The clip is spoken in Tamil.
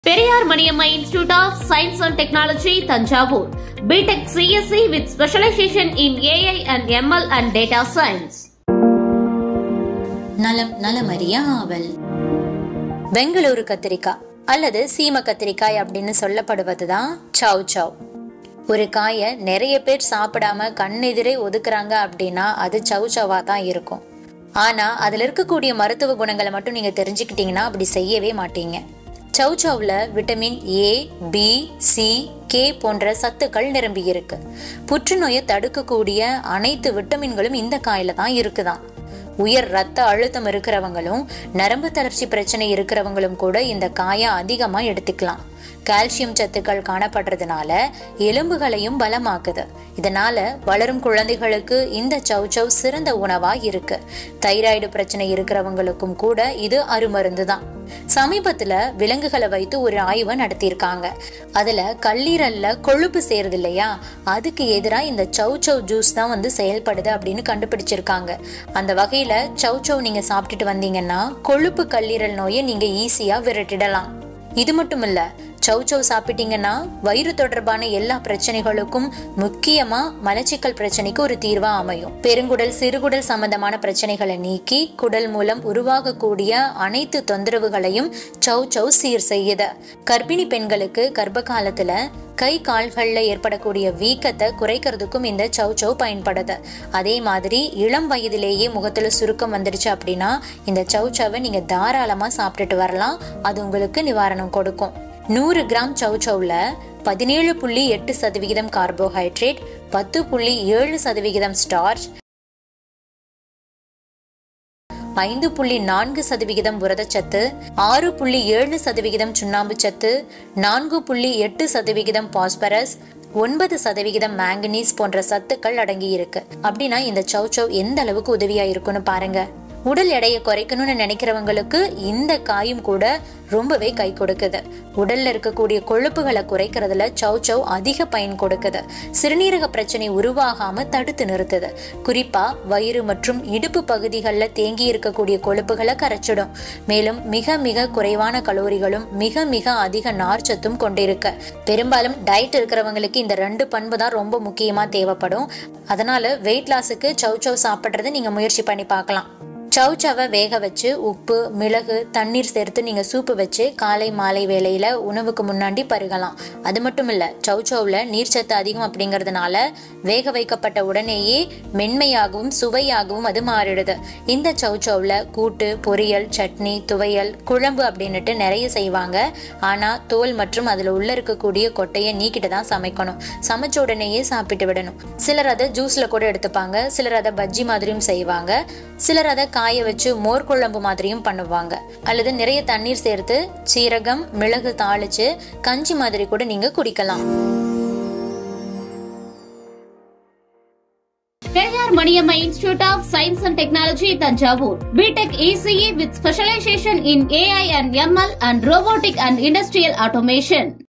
Periyar Maniammai institute of science and technology Thanjavur BTech CSC with specialization in AI and ML and data science நலம் நலமறிய ஆவல் பெங்களூரு கத்திரிக்காய் அல்லது சீம கத்திரிக்காய் அப்படின்னு சொல்லப்படுவதுதான் சவ் சவ் ஒரு காயை நிறைய பேர் சாப்பிடாம கண்ணெதிரே ஒதுக்குறாங்க அப்படின்னா அது சவ் சவா தான் இருக்கும் ஆனா அதுல இருக்கக்கூடிய மருத்துவ குணங்களை மட்டும் நீங்க தெரிஞ்சுக்கிட்டீங்கன்னா அப்படி செய்யவே மாட்டீங்க சவ் சவ்ல vitamin A B C K போன்ற சத்துக்கள் நிரம்பி இருக்கு புற்றுநோயை தடுக்கக்கூடிய அனைத்து விட்டமின்களும் இந்த காயில தான் இருக்குதாம் உயர் ரத்த அழுத்தம் இருக்கிறவங்களும் நரம்பு தளர்ச்சி பிரச்சனை இருக்கிறவங்களும் கூட இந்த காயை அதிகமா எடுத்துக்கலாம் கால்சியம் சத்துக்கள் காணப்படுறதுனால எலும்புகளையும் பலமாக்குது இதனால வளரும் குழந்தைகளுக்கு இந்த சௌச்சவ் சிறந்த உணவா இருக்கு தைராய்டு பிரச்சனை இருக்கிறவங்களுக்கும் கூட இது அருமருந்து தான் சமீபத்துல விலங்குகளை வைத்து ஒரு ஆய்வை நடத்தியிருக்காங்க அதுல கல்லீரல்ல கொழுப்பு சேருது இல்லையா அதுக்கு எதிராக இந்த சௌச்சவ் ஜூஸ் தான் வந்து செயல்படுது அப்படின்னு கண்டுபிடிச்சிருக்காங்க அந்த வகையில சௌச்சவ் நீங்க சாப்பிட்டுட்டு வந்தீங்கன்னா கொழுப்பு கல்லீரல் நோயை நீங்க ஈஸியா விரட்டிடலாம் இது மட்டும் இல்ல சௌச்சவ் சாப்பிட்டீங்கன்னா வயிறு தொடர்பான எல்லா பிரச்சனைகளுக்கும் முக்கியமா மலச்சிக்கல் பிரச்சனைக்கு ஒரு தீர்வா அமையும் பெருங்குடல் சிறுகுடல் சம்பந்தமான பிரச்சனைகளை நீக்கி குடல் மூலம் உருவாகக்கூடிய அனைத்து தொந்தரவுகளையும் சௌச்சவ் சீர் செய்யுது கர்ப்பிணி பெண்களுக்கு கர்ப்ப காலத்துல கை கால்கள்ல ஏற்படக்கூடிய வீக்கத்தை குறைக்கிறதுக்கும் இந்த சௌச்சவ் பயன்படுது அதே மாதிரி இளம் வயதிலேயே முகத்துல சுருக்கம் வந்துடுச்சு அப்படின்னா இந்த சௌச்சவை நீங்க தாராளமா சாப்பிட்டுட்டு வரலாம் அது உங்களுக்கு நிவாரணம் கொடுக்கும் நூறு கிராம் சௌச்சவ்ல பதினேழு புள்ளி எட்டு சதவிகிதம் கார்போஹைட்ரேட் பத்து புள்ளி ஏழு சதவிகிதம் ஸ்டார்ச் ஐந்து புள்ளி நான்கு சதவிகிதம் புரதச்சத்து ஆறு புள்ளி ஏழு சதவிகிதம் சுண்ணாம்பு சத்து நான்கு புள்ளி எட்டு சதவிகிதம் பாஸ்பரஸ் ஒன்பது சதவிகிதம் மேங்கனீஸ் போன்ற சத்துக்கள் அடங்கி இருக்கு அப்படின்னா இந்த சௌச்சவ் எந்த அளவுக்கு உதவியா இருக்குன்னு பாருங்க உடல் எடையை குறைக்கணும்னு நினைக்கிறவங்களுக்கு இந்த காயும் கூட ரொம்பவே கை கொடுக்குது உடல்ல இருக்கக்கூடிய கொழுப்புகளை குறைக்கிறதுல சௌச்சவ் அதிக பயன் கொடுக்குது சிறுநீரக பிரச்சனை உருவாகாம தடுத்து நிறுத்துது குறிப்பா வயிறு மற்றும் இடுப்பு பகுதிகளில் தேங்கி இருக்கக்கூடிய கொழுப்புகளை கரைச்சிடும் மேலும் மிக மிக குறைவான கலோரிகளும் மிக மிக அதிக நார்ச்சத்தும் கொண்டிருக்கு பெரும்பாலும் டயட் இருக்கிறவங்களுக்கு இந்த ரெண்டு பண்பு தான் ரொம்ப முக்கியமா தேவைப்படும் அதனால வெயிட் லாஸுக்கு சௌச்சவ் சாப்பிட்றதை நீங்க முயற்சி பண்ணி பார்க்கலாம் சவுச்சவை வேக வச்சு உப்பு மிளகு தண்ணீர் சேர்த்து நீங்கள் சூப்பு வச்சு காலை மாலை வேளையில் உணவுக்கு முன்னாடி பருகலாம் அது மட்டும் இல்லை சவுச்சவுல நீர்ச்சத்து அதிகம் அப்படிங்கிறதுனால வேக வைக்கப்பட்ட உடனேயே மென்மையாகவும் சுவையாகவும் அது மாறிடுது இந்த சவுச்சவுல கூட்டு பொரியல் சட்னி துவையல் குழம்பு அப்படின்னுட்டு நிறைய செய்வாங்க ஆனால் தோல் மற்றும் அதில் உள்ள இருக்கக்கூடிய கொட்டையை நீக்கிட்டு தான் சமைக்கணும் சமைச்ச உடனேயே சாப்பிட்டு விடணும் சிலர் அதை ஜூஸில் கூட எடுத்துப்பாங்க சிலர் அதை பஜ்ஜி மாதிரியும் செய்வாங்க சிலர் அதை காய வச்சு மோர் குழம்பு மாதிரியும் பண்ணுவாங்க அல்லது நிறைய தண்ணீர் சேர்த்து சீரகம் மிளகு தாளிச்சு கஞ்சி மாதிரி கூட நீங்க குடிக்கலாம் Periyar Maniammai institute of science and technology Thanjavur BTech ECE with specialization in AI and ML and robotic and industrial automation